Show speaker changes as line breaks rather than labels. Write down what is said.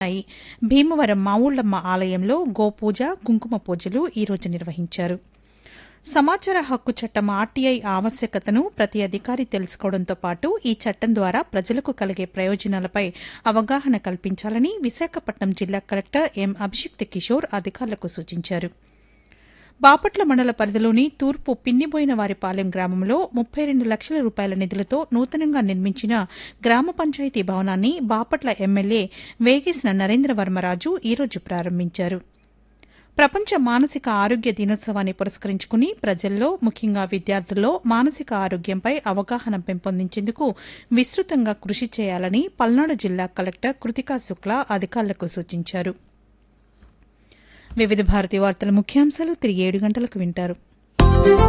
ఉన్నాయి భీమవరం మావుళ్లమ్మ ఆలయంలో గోపూజ కుంకుమ పూజలు ఈరోజు నిర్వహించారు సమాచార హక్కు చట్టం ఆర్టీఐ ఆవశ్యకతను ప్రతి అధికారి తెలుసుకోవడంతో పాటు ఈ చట్టం ద్వారా ప్రజలకు కలిగే ప్రయోజనాలపై అవగాహన కల్పించాలని విశాఖపట్నం జిల్లా కలెక్టర్ ఎం అభిషిక్త్ కిషోర్ అధికారులకు సూచించారు బాపట్ల మండల పరిధిలోని తూర్పు పిన్నిబోయిన వారిపాలెం గ్రామంలో ముప్పై రెండు లక్షల రూపాయల నిధులతో నూతనంగా నిర్మించిన గ్రామ పంచాయతీ భవనాన్ని బాపట్ల ఎమ్మెల్యే వేగేసిన నరేంద్రవర్మరాజు ఈరోజు ప్రారంభించారు ప్రపంచ మానసిక ఆరోగ్య దినోత్సవాన్ని పురస్కరించుకుని ప్రజల్లో ముఖ్యంగా విద్యార్థుల్లో మానసిక ఆరోగ్యంపై అవగాహన పెంపొందించేందుకు విస్తృతంగా కృషి చేయాలని పల్నాడు జిల్లా కలెక్టర్ కృతికా శుక్లా అధికారులకు సూచించారు వివిధ భారతి వార్తల ముఖ్యాంశాలు తిరిగి ఏడు గంటలకు వింటారు